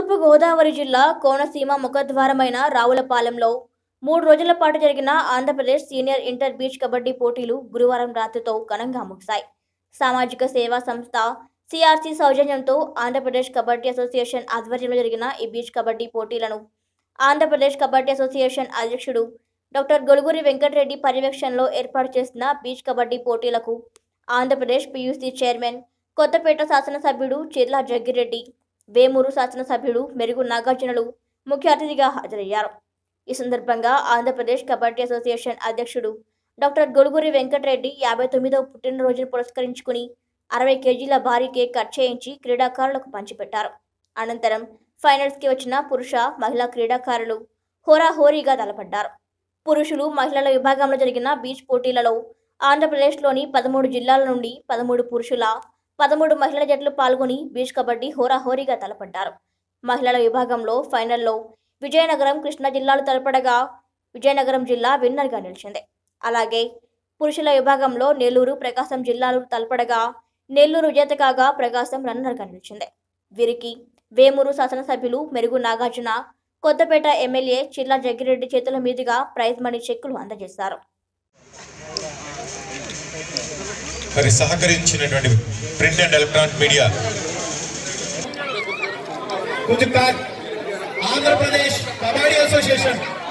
తూర్పు గోదావరి జిల్లా కోనసీమ ముఖద్వారమైన రావులపాలెంలో మూడు రోజుల పాటు జరిగిన Andhra Pradesh senior inter beach kabaddi పోటీలు గురువారం రాత్రితో ఘనంగా ముగిశాయి సామాజిక సేవా సంస్థ సిఆర్సి సౌజన్యంతో ఆంధ్రప్రదేశ్ కబడ్డీ అసోసియేషన్ ఆధ్వర్యంలో జరిగిన ఈ బీచ్ కబడ్డీ పోటీలను ఆంధ్రప్రదేశ్ కబడ్డీ అసోసియేషన్ అధ్యక్షుడు డాక్టర్ గొలుగురి వెంకటరెడ్డి పర్యవేక్షణలో ఏర్పాటు చేసిన బీచ్ కబడ్డీ పోటీలకు ఆంధ్రప్రదేశ్ పీయూసీ చైర్మన్ కొత్తపేట శాసనసభ్యుడు చిర్లా జగ్గిరెడ్డి వేమూరు శాసనసభ్యుడు మెరుగు నాగార్జునలు ముఖ్య అతిథిగా హాజరయ్యారు ఈ సందర్భంగా ఆంధ్రప్రదేశ్ కబడ్డీ అసోసియేషన్ అధ్యక్షుడు డాక్టర్ గొలుగురి వెంకటరెడ్డి యాభై తొమ్మిదవ పుట్టినరోజును పురస్కరించుకుని అరవై కేజీల భారీ కేక్ కట్ చేయించి క్రీడాకారులకు పంచిపెట్టారు అనంతరం ఫైనల్స్కి వచ్చిన పురుష మహిళా క్రీడాకారులు హోరాహోరీగా తలపడ్డారు పురుషులు మహిళల విభాగంలో జరిగిన బీచ్ పోటీలలో ఆంధ్రప్రదేశ్లోని పదమూడు జిల్లాల నుండి పదమూడు పురుషుల పదమూడు మహిళల జట్లు పాల్గొని బీచ్ కబడ్డీ హోరాహోరీగా తలపడ్డారు మహిళల విభాగంలో ఫైనల్లో విజయనగరం కృష్ణా జిల్లాలు తలపడగా విజయనగరం జిల్లా విన్నర్గా నిలిచింది అలాగే పురుషుల విభాగంలో నెల్లూరు ప్రకాశం జిల్లాలు తలపడగా నెల్లూరు విజేత కాగా ప్రకాశం రన్నర్గా నిలిచింది వీరికి వేమూరు శాసనసభ్యులు మెరుగు నాగార్జున కొత్తపేట ఎమ్మెల్యే చిల్లా జగ్గిరెడ్డి చేతుల మీదుగా ప్రైజ్ మనీ చెక్కులు అందజేశారు మరి సహకరించినటువంటి ప్రింట్ అండ్ ఎలక్ట్రానిక్ మీడియా कुछ का आंध्र प्रदेश कबड्डी एसोसिएशन